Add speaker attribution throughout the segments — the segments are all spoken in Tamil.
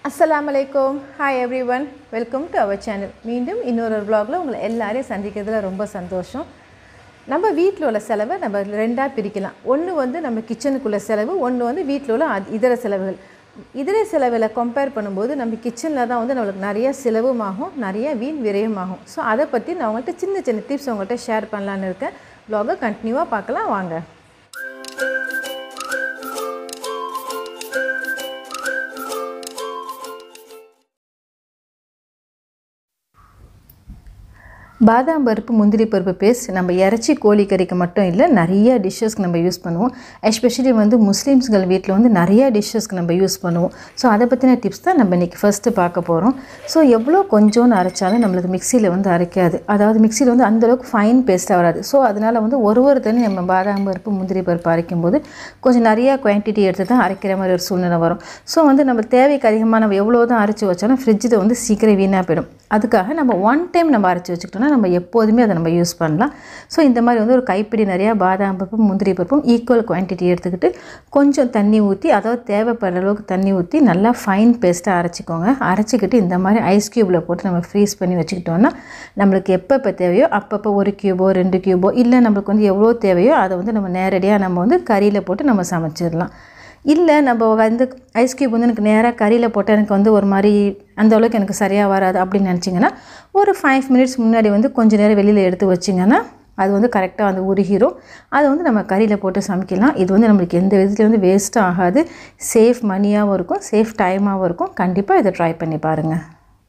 Speaker 1: அஸ்ஸலாமு அலைக்கும் hi everyone welcome to our channel மீண்டும் இன்னொரு vlogல உங்களை எல்லாரையும் சந்திக்கிறதுல ரொம்ப சந்தோஷம் நம்ம வீட்டில் உள்ள செலவை நம்ம ரெண்டாக பிரிக்கலாம் ஒன்று வந்து நம்ம கிச்சனுக்குள்ள செலவு ஒன்று வந்து வீட்டில் உள்ள அத்- இதர செலவுகள் இதர செலவில் கம்பேர் பண்ணும்போது நம்ம கிச்சனில் தான் வந்து நம்மளுக்கு நிறைய செலவுமாகும் நிறைய வீண் விரயமாகும் ஸோ அதை பற்றி நான் உங்கள்கிட்ட சின்ன சின்ன டிப்ஸ் உங்கள்கிட்ட ஷேர் பண்ணலான்னு இருக்கேன் vlog-அ கண்டினியூவாக பார்க்கலாம் வாங்க பாதாம் பருப்பு முந்திரி பருப்பு பேஸ்ட் நம்ம இறைச்சி கோழி கறிக்கு மட்டும் இல்லை நிறைய டிஷ்ஷஸ்க்கு நம்ம யூஸ் பண்ணுவோம் எஸ்பெஷலி வந்து முஸ்லீம்ஸ்கள் வீட்டில் வந்து நிறைய டிஷ்ஷஸ்க்கு நம்ம யூஸ் பண்ணுவோம் ஸோ அதை பற்றின டிப்ஸ் தான் நம்ம இன்றைக்கி ஃபஸ்ட்டு பார்க்க போகிறோம் ஸோ எவ்வளோ கொஞ்சோன்னு அரைச்சாலும் நம்மளுக்கு மிக்சியில் வந்து அரைக்காது அதாவது மிக்சியில் வந்து அந்தளவுக்கு ஃபைன் பேஸ்ட்டாக வராது ஸோ அதனால் வந்து ஒரு ஒரு தண்ணி நம்ம பாதாம் பருப்பு முந்திரி பருப்பு அரைக்கும் போது கொஞ்சம் நிறையா குவான்டிட்டி எடுத்து தான் அரைக்கிற மாதிரி ஒரு சூழ்நிலை வரும் ஸோ வந்து நம்ம தேவைக்கு அதிகமாக நம்ம எவ்வளோ தான் அரைச்சி வச்சாலும் ஃப்ரிட்ஜில் வந்து சீக்கிரம் வீணாக போயிடும் அதுக்காக நம்ம ஒன் டைம் நம்ம அரைச்சி வச்சுக்கிட்டோம்னா நம்ம எப்போதுமே அதை நம்ம யூஸ் பண்ணலாம் ஸோ இந்த மாதிரி வந்து ஒரு கைப்பிடி நிறையா பாதாம் பருப்பும் முந்திரி பருப்பும் ஈக்குவல் குவான்டிட்டி எடுத்துக்கிட்டு கொஞ்சம் தண்ணி ஊற்றி அதாவது தேவைப்படுற அளவுக்கு தண்ணி ஊற்றி நல்லா ஃபைன் பேஸ்ட்டாக அரைச்சிக்கோங்க அரைச்சிக்கிட்டு இந்த மாதிரி ஐஸ் க்யூப்பில் போட்டு நம்ம ஃப்ரீஸ் பண்ணி வச்சுக்கிட்டோம்னா நம்மளுக்கு எப்பப்போ தேவையோ அப்பப்போ ஒரு க்யூபோ ரெண்டு க்யூபோ இல்லை நம்மளுக்கு வந்து எவ்வளோ தேவையோ அதை வந்து நம்ம நேரடியாக நம்ம வந்து கறியில் போட்டு நம்ம சமைச்சிடலாம் இல்லை நம்ம வந்து ஐஸ் க்யூப் வந்து எனக்கு நேராக கறியில் போட்டால் எனக்கு வந்து ஒரு மாதிரி அந்த அளவுக்கு எனக்கு சரியாக வராது அப்படின்னு நினச்சிங்கன்னா ஒரு ஃபைவ் மினிட்ஸ் முன்னாடி வந்து கொஞ்சம் நேரம் வெளியில் எடுத்து வச்சிங்கன்னா அது வந்து கரெக்டாக வந்து உருகிரும் அதை வந்து நம்ம கறியில் போட்டு சமைக்கலாம் இது வந்து நம்மளுக்கு எந்த விதத்துலையும் வந்து வேஸ்ட்டும் ஆகாது சேஃப் மணியாகவும் இருக்கும் சேஃப் டைமாகவும் இருக்கும் கண்டிப்பாக இதை ட்ரை பண்ணி பாருங்கள்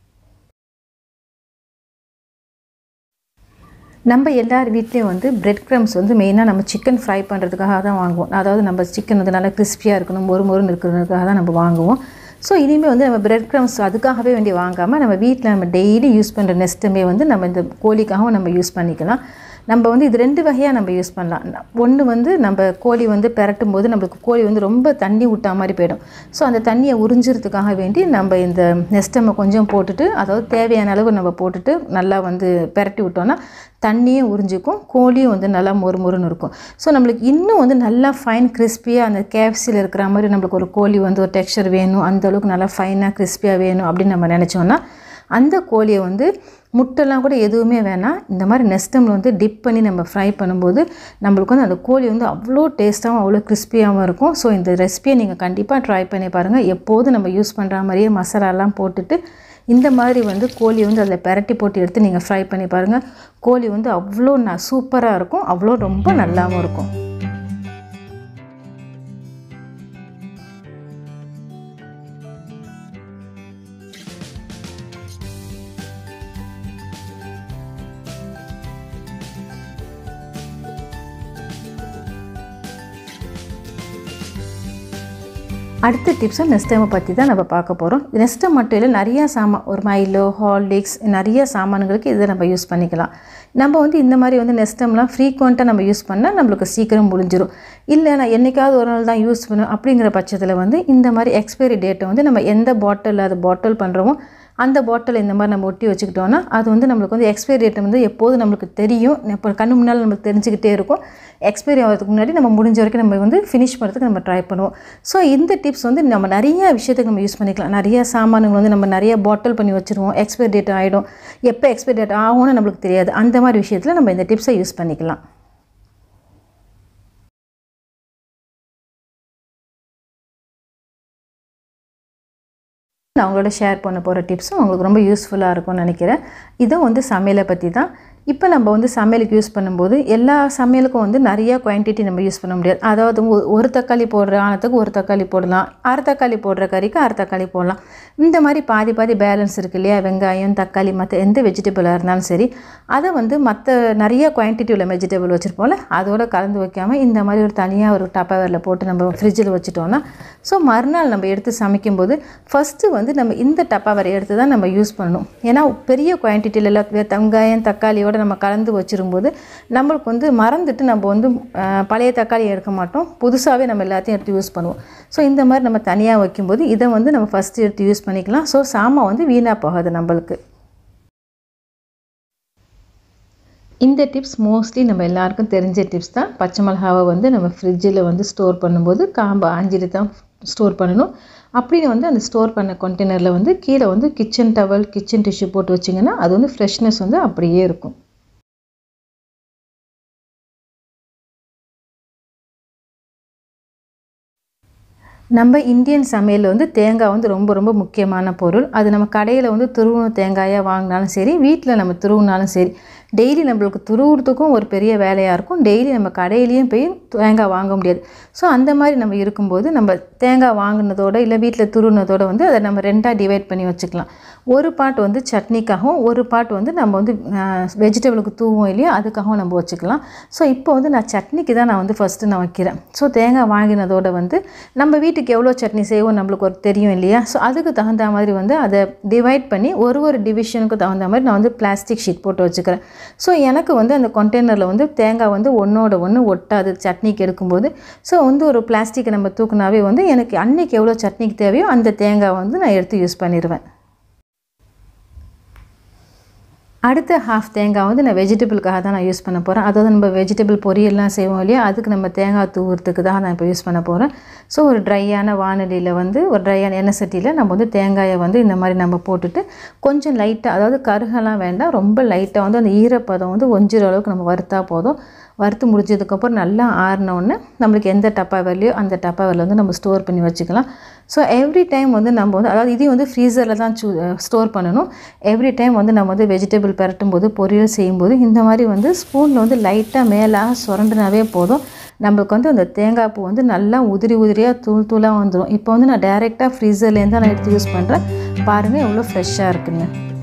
Speaker 1: நம்ம எல்லார் வீட்லேயும் வந்து பிரெட் க்ரம்ஸ் வந்து மெயினாக நம்ம சிக்கன் ஃப்ரை பண்ணுறதுக்காக தான் வாங்குவோம் அதாவது நம்ம சிக்கன் வந்து நல்லா கிறிஸ்பியாக இருக்கணும் மொறு மொறுன்னு இருக்கிறதுக்காக தான் நம்ம வாங்குவோம் ஸோ இனிமேல் வந்து நம்ம பிரெட் க்ரம்ஸ் அதுக்காகவே வேண்டி வாங்காமல் நம்ம வீட்டில் நம்ம டெய்லி யூஸ் பண்ணுற நெஸ்ட்டுமே வந்து நம்ம இந்த கோழிக்காகவும் நம்ம யூஸ் பண்ணிக்கலாம் நம்ம வந்து இது ரெண்டு வகையாக நம்ம யூஸ் பண்ணலாம் ஒன்று வந்து நம்ம கோழி வந்து பெரட்டும் போது நம்மளுக்கு கோழி வந்து ரொம்ப தண்ணி விட்டா மாதிரி போயிடும் ஸோ அந்த தண்ணியை உறிஞ்சிறதுக்காக வேண்டி நம்ம இந்த நெஸ்டமை கொஞ்சம் போட்டுட்டு அதாவது தேவையான அளவு நம்ம போட்டுட்டு நல்லா வந்து பெரட்டி விட்டோம்னா தண்ணியும் உறிஞ்சிக்கும் கோழியும் வந்து நல்லா மொறு மொறுன்னு இருக்கும் ஸோ நம்மளுக்கு இன்னும் வந்து நல்லா ஃபைன் கிறிஸ்பியாக அந்த கேப்சியில் இருக்கிற மாதிரி நம்மளுக்கு ஒரு கோழி வந்து ஒரு டெக்ஸ்சர் வேணும் அந்த அளவுக்கு நல்லா ஃபைனாக கிறிஸ்பியாக வேணும் அப்படின்னு நம்ம நினச்சோன்னா அந்த கோழியை வந்து முட்டைலாம் கூட எதுவுமே வேணாம் இந்த மாதிரி நெஸ்டமில் வந்து டிப் பண்ணி நம்ம ஃப்ரை பண்ணும்போது நம்மளுக்கு வந்து அந்த கோழி வந்து அவ்வளோ டேஸ்ட்டாகவும் அவ்வளோ கிறிஸ்பியாகவும் இருக்கும் ஸோ இந்த ரெசிபியை நீங்கள் கண்டிப்பாக ட்ரை பண்ணி பாருங்கள் எப்போதும் நம்ம யூஸ் பண்ணுற மாதிரியே மசாலாலாம் போட்டுட்டு இந்த மாதிரி வந்து கோழி வந்து அதில் பெரட்டி போட்டு எடுத்து நீங்கள் ஃப்ரை பண்ணி பாருங்கள் கோழி வந்து அவ்வளோ ந சூப்பராக இருக்கும் அவ்வளோ ரொம்ப நல்லாவும் இருக்கும் அடுத்த டிப்ஸும் நெஸ்டமை பற்றி தான் நம்ம பார்க்க போகிறோம் நெஸ்டம் மட்டும் இல்லை நிறையா சாமான் ஒரு மைலோ ஹார்லிக்ஸ் நிறைய சாமான்களுக்கு இதை நம்ம யூஸ் பண்ணிக்கலாம் நம்ம வந்து இந்த மாதிரி வந்து நெஸ்டம்லாம் ஃப்ரீக்வெண்ட்டாக நம்ம யூஸ் பண்ணால் நம்மளுக்கு சீக்கிரம் முடிஞ்சிடும் இல்லை நான் என்றைக்காவது ஒரு நாள் தான் யூஸ் பண்ணும் அப்படிங்கிற பட்சத்தில் வந்து இந்த மாதிரி எக்ஸ்பைரி டேட்டை வந்து நம்ம எந்த பாட்டில் அது பாட்டில் பண்ணுறோமோ அந்த பாட்டில் இந்த மாதிரி நம்ம ஒட்டி வச்சுக்கிட்டோன்னா அது வந்து நம்மளுக்கு வந்து எக்ஸ்பைரி டேட் வந்து எப்போதும் நம்மளுக்கு தெரியும் இப்போ கண்ணு முன்னால் நம்மளுக்கு தெரிஞ்சுக்கிட்டே இருக்கும் எக்ஸ்பைரி ஆகிறதுக்கு முன்னாடி நம்ம முடிஞ்ச வரைக்கும் நம்ம வந்து ஃபினிஷ் பண்ணுறதுக்கு நம்ம ட்ரை பண்ணுவோம் ஸோ இந்த டிப்ஸ் வந்து நம்ம நிறைய விஷயத்துக்கு நம்ம யூஸ் பண்ணிக்கலாம் நிறைய சாமான்கள் வந்து நம்ம நிறைய பாட்டில் பண்ணி வச்சுருவோம் எக்ஸ்பைரி டேட் ஆகிடும் எப்போ எக்ஸ்பைரி டேட் ஆகும்னு நம்மளுக்கு தெரியாது அந்த மாதிரி விஷயத்தில் நம்ம இந்த டிப்ஸை யூஸ் பண்ணிக்கலாம் நான் அவங்களோட ஷேர் பண்ண போகிற டிப்ஸும் உங்களுக்கு ரொம்ப யூஸ்ஃபுல்லாக இருக்கும்னு நினைக்கிறேன் இதுவும் வந்து சமையலை பற்றி தான் இப்போ நம்ம வந்து சமையலுக்கு யூஸ் பண்ணும்போது எல்லா சமையலுக்கும் வந்து நிறைய குவான்டிட்டி நம்ம யூஸ் பண்ண முடியாது அதாவது ஒ- ஒரு தக்காளி போடுற ஆனத்துக்கு ஒரு தக்காளி போடலாம் அரை தக்காளி போடுற கறிக்கு அரை தக்காளி போடலாம் இந்த மாதிரி பாதி பாதி பேலன்ஸ் இருக்கு இல்லையா வெங்காயம் தக்காளி மற்ற எந்த வெஜிடபிளாக இருந்தாலும் சரி அதை வந்து மற்ற நிறைய குவான்டிட்டி உள்ள வெஜிடபிள் வச்சுருப்போம்ல அதோட கலந்து வைக்காமல் இந்த மாதிரி ஒரு தனியாக ஒரு டப்பாவேரில் போட்டு நம்ம ஃப்ரிட்ஜில் வச்சுட்டோம்னா ஸோ மறுநாள் நம்ம எடுத்து சமைக்கும்போது ஃபஸ்ட்டு வந்து நம்ம இந்த டப்பாவரை எடுத்து தான் நம்ம யூஸ் பண்ணணும் ஏன்னா பெரிய குவான்டிட்டியில் எல்லாம் வெங்காயம் தக்காளியோட நம்ம கலந்து வச்சிரும்போது நம்மளுக்கு வந்து மறந்துட்டு நம்ம வந்து அஹ், பழைய தக்காளி எடுக்க மாட்டோம் புதுசாகவே நம்ம எல்லாத்தையும் எடுத்து யூஸ் பண்ணுவோம் ஸோ இந்த மாதிரி நம்ம தனியாக வைக்கும்போது இதை வந்து நம்ம ஃபஸ்ட்டு எடுத்து யூஸ் பண்ணிக்கலாம் ஸோ சாமான் வந்து வீணாக போகாது நம்மளுக்கு இந்த டிப்ஸ் மோஸ்ட்லி நம்ம எல்லாருக்கும் தெரிஞ்ச டிப்ஸ் தான் பச்சை மிளகாவை வந்து நம்ம ஃப்ரிட்ஜில் வந்து ஸ்டோர் பண்ணும்போது காம்பு ஆஞ்சிட்டு தான் ஸ்டோர் பண்ணணும் அப்படின்னு வந்து அந்த ஸ்டோர் பண்ண கண்டெய்னரில் வந்து கீழே வந்து கிச்சன் டவல் கிச்சன் டிஷ்யூ போட்டு வச்சிங்கன்னா அது வந்து ஃப்ரெஷ்னஸ் வந்து அப்படியே இருக்கும் நம்ம இந்தியன் சமையலில் வந்து தேங்காய் வந்து ரொம்ப ரொம்ப முக்கியமான பொருள் அது நம்ம கடையில் வந்து துருவன தேங்காயாக வாங்கினாலும் சரி வீட்டில் நம்ம துருவினாலும் சரி டெய்லி நம்மளுக்கு துருவுறதுக்கும் ஒரு பெரிய வேலையாக இருக்கும் டெய்லி நம்ம கடையிலையும் போய் தேங்காய் வாங்க முடியாது ஸோ அந்த மாதிரி நம்ம இருக்கும்போது நம்ம தேங்காய் வாங்கினதோட இல்லை வீட்டில் துருவினதோட வந்து அதை நம்ம ரெண்டாக டிவைட் பண்ணி வச்சுக்கலாம் ஒரு பாட் வந்து சட்னிக்காகவும் ஒரு பாட் வந்து நம்ம வந்து வெஜிடபிளுக்கு தூவும் இல்லையோ அதுக்காகவும் நம்ம வச்சுக்கலாம் ஸோ இப்போ வந்து நான் சட்னிக்கு தான் நான் வந்து ஃபஸ்ட்டு நான் வைக்கிறேன் ஸோ தேங்காய் வாங்கினதோட வந்து நம்ம வீட்டுக்கு எவ்வளோ சட்னி செய்வோம் நம்மளுக்கு ஒரு தெரியும் இல்லையா ஸோ அதுக்கு தகுந்த மாதிரி வந்து அதை டிவைட் பண்ணி ஒரு ஒரு டிவிஷனுக்கு தகுந்த மாதிரி நான் வந்து பிளாஸ்டிக் ஷீட் போட்டு வச்சுக்கிறேன் ஸோ எனக்கு வந்து அந்த கண்டெய்னரில் வந்து தேங்காய் வந்து ஒன்றோட ஒன்று ஒட்டாது சட்னிக்கு எடுக்கும்போது ஸோ வந்து ஒரு பிளாஸ்டிக்கை நம்ம தூக்குனாவே வந்து எனக்கு அன்னைக்கு எவ்வளோ சட்னிக்கு தேவையோ அந்த தேங்காய் வந்து நான் எடுத்து யூஸ் பண்ணிடுவேன் அடுத்த ஹாஃப் தேங்காய் வந்து நான் வெஜிடபிளுக்காக தான் நான் யூஸ் பண்ண போகிறேன் அதாவது நம்ம வெஜிடபிள் பொரியல்லாம் செய்வோம் இல்லையா அதுக்கு நம்ம தேங்காய் தூவுறதுக்கு தான் நான் இப்போ யூஸ் பண்ண போகிறேன் ஸோ ஒரு ட்ரையான வானொலியில் வந்து ஒரு ட்ரையான எண்ணெய் சட்டியில் நம்ம வந்து தேங்காயை வந்து இந்த மாதிரி நம்ம போட்டுட்டு கொஞ்சம் லைட்டாக அதாவது கருகெல்லாம் வேண்டாம் ரொம்ப லைட்டாக வந்து அந்த ஈரப்பதம் வந்து ஒஞ்சிற அளவுக்கு நம்ம வறுத்தா போதும் வறுத்து முடிஞ்சதுக்கப்புறம் நல்லா ஆறினோடனே நம்மளுக்கு எந்த டப்பா வரலையோ அந்த டப்பா வரல வந்து நம்ம ஸ்டோர் பண்ணி வச்சுக்கலாம் ஸோ எவ்ரி டைம் வந்து நம்ம வந்து அதாவது இதையும் வந்து ஃப்ரீசரில் தான் சூ ஸ்டோர் பண்ணணும் எவ்ரி டைம் வந்து நம்ம வந்து வெஜிடபிள் பரட்டும் போது பொரியல் செய்யும்போது இந்த மாதிரி வந்து ஸ்பூனில் வந்து லைட்டாக மேலே சுரண்டுனாவே போதும் நம்மளுக்கு வந்து அந்த தேங்காய் பூ வந்து நல்லா உதிரி உதிரியாக தூள் தூளாக வந்துடும் இப்போ வந்து நான் டைரெக்டாக ஃப்ரீசர்லேருந்து தான் நான் எடுத்து யூஸ் பண்ணுறேன் பாருங்கள் எவ்வளோ ஃப்ரெஷ்ஷாக இருக்குங்க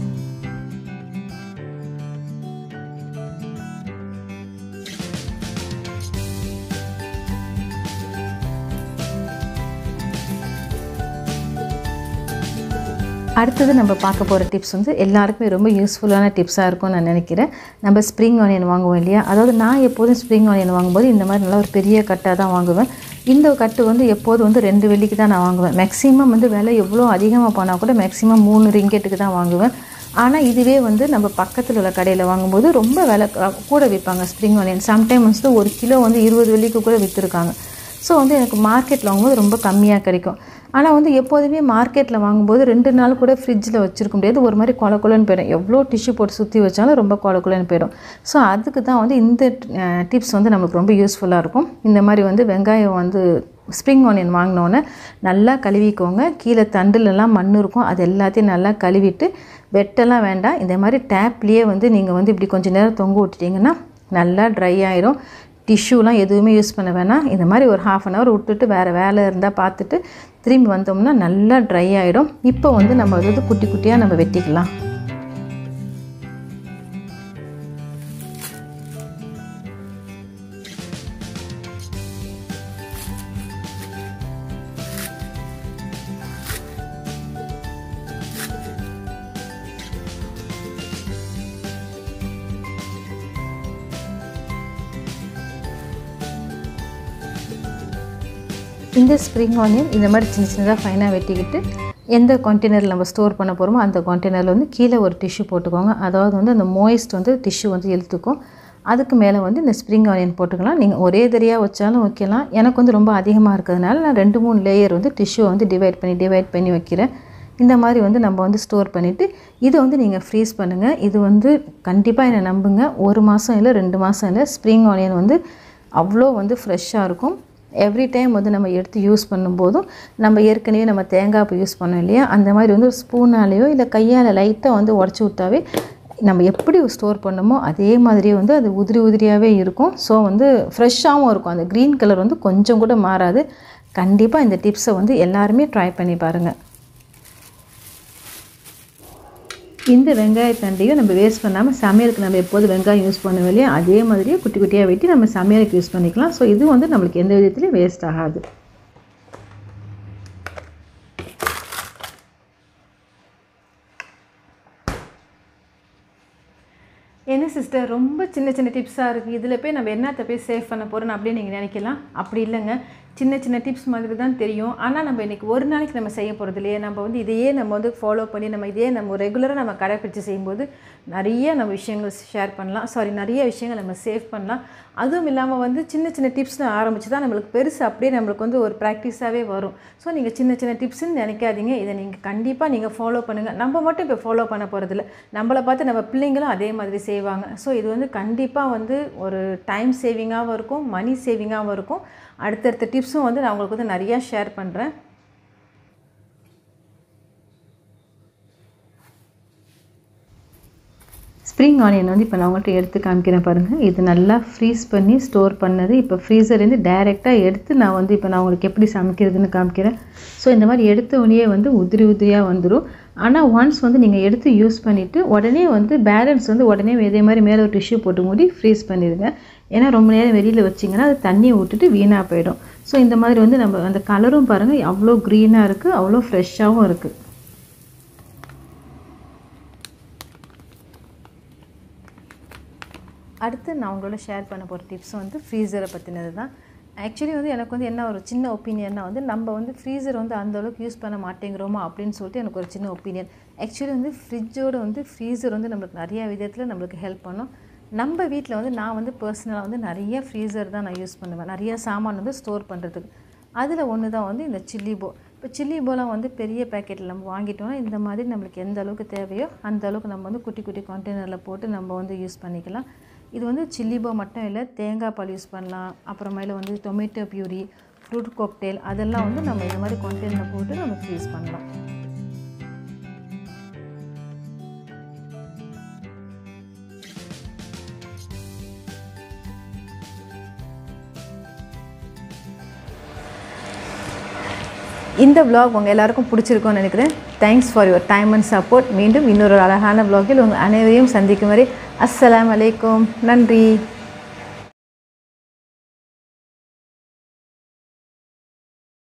Speaker 1: அடுத்தது நம்ம பார்க்க போகிற டிப்ஸ் வந்து எல்லாருக்குமே ரொம்ப யூஸ்ஃபுல்லான டிப்ஸாக இருக்கும்னு நான் நினைக்கிறேன் நம்ம ஸ்ப்ரிங் ஆனியன் வாங்குவோம் இல்லையா அதாவது நான் எப்போதும் ஸ்ப்ரிங் ஆனியன் வாங்கும்போது இந்த மாதிரி நல்லா ஒரு பெரிய கட்டாக தான் வாங்குவேன் இந்த கட்டு வந்து எப்போதும் வந்து ரெண்டு வெள்ளிக்கு தான் நான் வாங்குவேன் மேக்ஸிமம் வந்து விலை எவ்வளோ அதிகமாக போனால் கூட மேக்ஸிமம் மூணு ரிங்கெட்டுக்கு தான் வாங்குவேன் ஆனால் இதுவே வந்து நம்ம பக்கத்தில் உள்ள கடையில் வாங்கும்போது ரொம்ப விலை கூட விற்பாங்க ஸ்ப்ரிங் ஆனியன் சம்டைம்ஸ் வந்து ஒரு கிலோ வந்து இருபது வெள்ளிக்கு கூட விற்றுருக்காங்க ஸோ வந்து எனக்கு மார்க்கெட்டில் வாங்கும்போது ரொம்ப கம்மியாக கிடைக்கும் ஆனால் வந்து எப்போதுமே மார்க்கெட்டில் வாங்கும்போது ரெண்டு நாள் கூட ஃப்ரிட்ஜில் வச்சுருக்க முடியாது ஒரு மாதிரி கொல கொலன்னு போயிடும் எவ்வளோ டிஷ்யூ போட்டு சுற்றி வச்சாலும் ரொம்ப கொல கொலன்னு போயிடும் ஸோ அதுக்கு தான் வந்து இந்த டிப்ஸ் வந்து நமக்கு ரொம்ப யூஸ்ஃபுல்லாக இருக்கும் இந்த மாதிரி வந்து வெங்காயம் வந்து ஸ்ப்ரிங் ஆனியன் வாங்கினோன்னே நல்லா கழுவிக்கோங்க கீழே தண்டுலலாம் மண் இருக்கும் அது எல்லாத்தையும் நல்லா கழுவிட்டு வெட்டெல்லாம் வேண்டாம் இந்த மாதிரி டேப்லேயே வந்து நீங்கள் வந்து இப்படி கொஞ்சம் நேரம் தொங்க விட்டுட்டிங்கன்னா நல்லா ட்ரை ஆயிரும் டிஷ்யூலாம் எதுவுமே யூஸ் பண்ண வேணாம் இந்த மாதிரி ஒரு ஹாஃப் அன் ஹவர் விட்டுட்டு வேறு வேலை இருந்தால் பார்த்துட்டு திரும்பி வந்தோம்னா நல்லா ட்ரை ஆகிடும் இப்போ வந்து நம்ம அது வந்து குட்டி குட்டியாக நம்ம வெட்டிக்கலாம் இந்த ஸ்ப்ரிங் ஆனியன் இந்த மாதிரி சின்ன சின்னதாக ஃபைனாக வெட்டிக்கிட்டு எந்த கண்டெய்னரில் நம்ம ஸ்டோர் பண்ண போகிறோமோ அந்த கண்டெய்னரில் வந்து கீழே ஒரு டிஷ்யூ போட்டுக்கோங்க அதாவது வந்து அந்த மோயிஸ்ட் வந்து டிஷ்யூ வந்து இழுத்துக்கும் அதுக்கு மேலே வந்து இந்த ஸ்ப்ரிங் ஆனியன் போட்டுக்கலாம் நீங்கள் ஒரே தரியாக வச்சாலும் வைக்கலாம் எனக்கு வந்து ரொம்ப அதிகமாக இருக்கிறதுனால நான் ரெண்டு மூணு லேயர் வந்து டிஷ்யூ வந்து டிவைட் பண்ணி டிவைட் பண்ணி வைக்கிறேன் இந்த மாதிரி வந்து நம்ம வந்து ஸ்டோர் பண்ணிவிட்டு இதை வந்து நீங்கள் ஃப்ரீஸ் பண்ணுங்கள் இது வந்து கண்டிப்பாக என்னை நம்புங்க ஒரு மாதம் இல்லை ரெண்டு மாதம் இல்லை ஸ்ப்ரிங் ஆனியன் வந்து அவ்வளோ வந்து ஃப்ரெஷ்ஷாக இருக்கும் எவ்ரி டைம் வந்து நம்ம எடுத்து யூஸ் பண்ணும்போதும் நம்ம ஏற்கனவே நம்ம தேங்காய் பூ யூஸ் பண்ணோம் இல்லையா அந்த மாதிரி வந்து ஸ்பூனாலேயோ இல்லை கையால் லைட்டாக வந்து உடச்சி விட்டாவே நம்ம எப்படி ஸ்டோர் பண்ணமோ அதே மாதிரியே வந்து அது உதிரி உதிரியாகவே இருக்கும் ஸோ வந்து ஃப்ரெஷ்ஷாகவும் இருக்கும் அந்த க்ரீன் கலர் வந்து கொஞ்சம் கூட மாறாது கண்டிப்பாக இந்த டிப்ஸை வந்து எல்லாருமே ட்ரை பண்ணி பாருங்கள் இந்த வெங்காயத்தண்டையும் நம்ம வேஸ்ட் பண்ணாமல் சமையலுக்கு நம்ம எப்போது வெங்காயம் யூஸ் பண்ணுவோம் இல்லையா அதே மாதிரியே குட்டி குட்டியாக வெட்டி நம்ம சமையலுக்கு யூஸ் பண்ணிக்கலாம் ஸோ இது வந்து நம்மளுக்கு எந்த விதத்துலையும் வேஸ்ட் ஆகாது என்ன சிஸ்டர் ரொம்ப சின்ன சின்ன டிப்ஸாக இருக்குது இதில் போய் நம்ம என்னத்தை போய் சேவ் பண்ண போகிறோன்னு அப்படின்னு நீங்கள் நினைக்கலாம் அப்படி இல்லைங்க சின்ன சின்ன டிப்ஸ் மாதிரி தான் தெரியும் ஆனால் நம்ம இன்றைக்கி ஒரு நாளைக்கு நம்ம செய்ய போகிறது இல்லையே நம்ம வந்து இதையே நம்ம வந்து ஃபாலோ பண்ணி நம்ம இதே நம்ம ரெகுலராக நம்ம கடைப்பிடிச்சு செய்யும்போது நிறைய நம்ம விஷயங்கள் ஷேர் பண்ணலாம் சாரி நிறைய விஷயங்கள் நம்ம சேவ் பண்ணலாம் அதுவும் இல்லாமல் வந்து சின்ன சின்ன டிப்ஸ்னு ஆரம்பிச்சு தான் நம்மளுக்கு பெருசு அப்படியே நம்மளுக்கு வந்து ஒரு ப்ராக்டிஸாகவே வரும் ஸோ நீங்கள் சின்ன சின்ன டிப்ஸ்ன்னு நினைக்காதீங்க இதை நீங்கள் கண்டிப்பாக நீங்கள் ஃபாலோ பண்ணுங்கள் நம்ம மட்டும் இப்போ ஃபாலோ பண்ண போகிறதில்ல நம்மளை பார்த்து நம்ம பிள்ளைங்களும் அதே மாதிரி செய்வாங்க ஸோ இது வந்து கண்டிப்பாக வந்து ஒரு டைம் சேவிங்காகவும் இருக்கும் மணி சேவிங்காகவும் இருக்கும் அடுத்தடுத்த டிப்ஸும் வந்து நான் உங்களுக்கு வந்து நிறையா ஷேர் பண்ணுறேன் ஸ்ப்ரிங் ஆனியன் வந்து இப்போ நான் உங்கள்கிட்ட எடுத்து காமிக்கிறேன் பாருங்கள் இது நல்லா ஃப்ரீஸ் பண்ணி ஸ்டோர் பண்ணது இப்போ ஃப்ரீசர்லேருந்து டைரெக்டாக எடுத்து நான் வந்து இப்போ நான் உங்களுக்கு எப்படி சமைக்கிறதுன்னு காமிக்கிறேன் ஸோ இந்த மாதிரி எடுத்த உடனே வந்து உதிரி உதிரியாக வந்துடும் ஆனால் ஒன்ஸ் வந்து நீங்கள் எடுத்து யூஸ் பண்ணிவிட்டு உடனே வந்து பேலன்ஸ் வந்து உடனே இதே மாதிரி மேலே ஒரு டிஷ்யூ போட்டு மூடி ஃப்ரீஸ் பண்ணிடுங்க ஏன்னா ரொம்ப நேரம் வெளியில் வச்சிங்கன்னா அது தண்ணியை விட்டுட்டு வீணாக போயிடும் ஸோ இந்த மாதிரி வந்து நம்ம அந்த கலரும் பாருங்கள் அவ்வளோ க்ரீனாக இருக்குது அவ்வளோ ஃப்ரெஷ்ஷாகவும் இருக்குது அடுத்து நான் உங்களோட ஷேர் பண்ண போகிற டிப்ஸ் வந்து ஃப்ரீசரை பற்றினது தான் ஆக்சுவலி வந்து எனக்கு வந்து என்ன ஒரு சின்ன ஒப்பீனியன்னா வந்து நம்ம வந்து ஃப்ரீசர் வந்து அந்த அளவுக்கு யூஸ் பண்ண மாட்டேங்கிறோமா அப்படின்னு சொல்லிட்டு எனக்கு ஒரு சின்ன ஒப்பீனியன் ஆக்சுவலி வந்து ஃப்ரிட்ஜோட வந்து ஃப்ரீசர் வந்து நம்மளுக்கு நிறைய விதத்தில் நம்மளுக்கு ஹெல்ப் பண்ணும் நம்ம வீட்டில் வந்து நான் வந்து பர்சனலாக வந்து நிறைய ஃப்ரீசர் தான் நான் யூஸ் பண்ணுவேன் நிறைய சாமான் வந்து ஸ்டோர் பண்ணுறதுக்கு அதில் ஒன்று தான் வந்து இந்த சில்லி போ இப்போ சில்லி போலாம் வந்து பெரிய பேக்கெட்டில் நம்ம வாங்கிட்டோம்னா இந்த மாதிரி நம்மளுக்கு எந்த அளவுக்கு தேவையோ அந்த அளவுக்கு நம்ம வந்து குட்டி குட்டி கண்டெய்னரில் போட்டு நம்ம வந்து யூஸ் பண்ணிக்கலாம் இது வந்து சில்லி போ மட்டும் இல்லை தேங்காய் பால் யூஸ் பண்ணலாம் அப்புறமேல வந்து டொமேட்டோ பியூரி ஃப்ரூட் கோக்டெயில் அதெல்லாம் வந்து நம்ம இந்த மாதிரி கண்டெய்னரில் போட்டு நம்ம யூஸ் பண்ணலாம் இந்த vlog உங்கள் எல்லாருக்கும் பிடிச்சிருக்கும்னு நினைக்கிறேன் thanks for your time and support மீண்டும் இன்னொரு அழகான vlogல் உங்கள் அனைவரையும் சந்திக்கும் வரை அஸ்ஸலாமு அலைக்கும் நன்றி